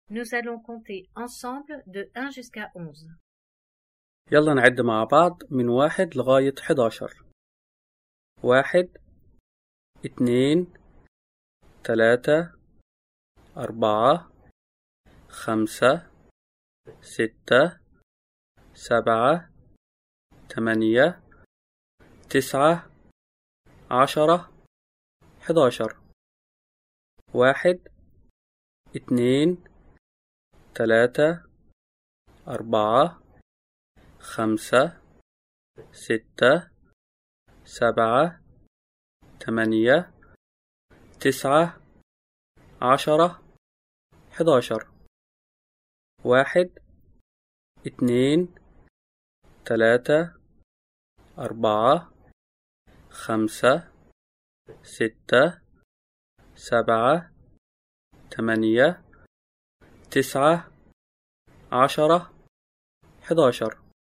Nous allons compter ensemble de 1 jusqu'à 11. يلا نعد مع بعض من واحد لغاية حداشر واحد اتنين تلاتة أربعة خمسة ستة سبعة تمانية تسعة عشرة حداشر واحد اتنين تلاتة أربعة خمسة ستة سبعة تمانية تسعة عشرة حداشر واحد اتنين تلاتة أربعة خمسة ستة سبعة تمانية تسعة عشرة حداشر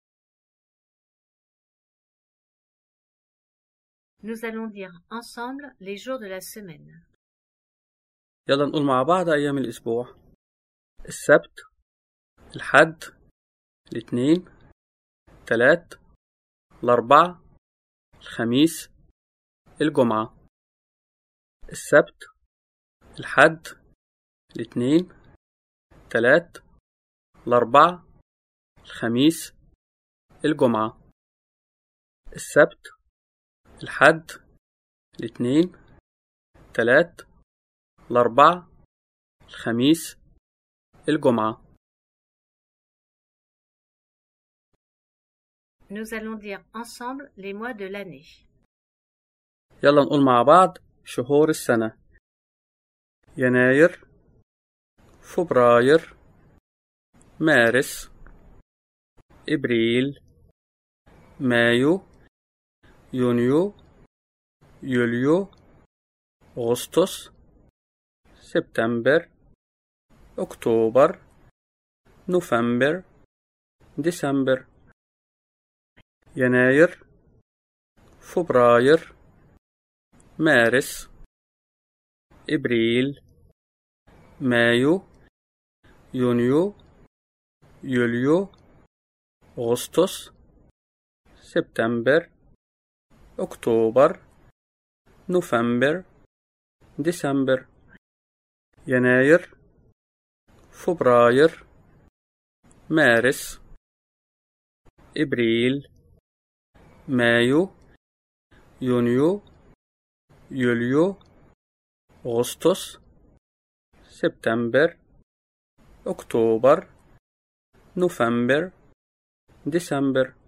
Nous allons dire ensemble les jours de la semaine. يلا نقول مع بعض أيام الأسبوع السبت الحد الاثنين تلات الأربع الخميس الجمعة السبت الحد الاثنين تلات الأربع الخميس الجمعة السبت الحد الاثنين تلات الأربع الخميس الجمعة Nous allons dire ensemble les mois de l'année. يلا نقول مع بعض شهور السنة يناير فبراير مارس إبريل مايو يونيو يوليو أغسطس سبتمبر أكتوبر نوفمبر ديسمبر يناير فبراير مارس إبريل مايو يونيو يوليو أغسطس سبتمبر أكتوبر نوفمبر ديسمبر يناير فبراير مارس إبريل مايو يونيو يوليو أغسطس سبتمبر أكتوبر نوفمبر ديسمبر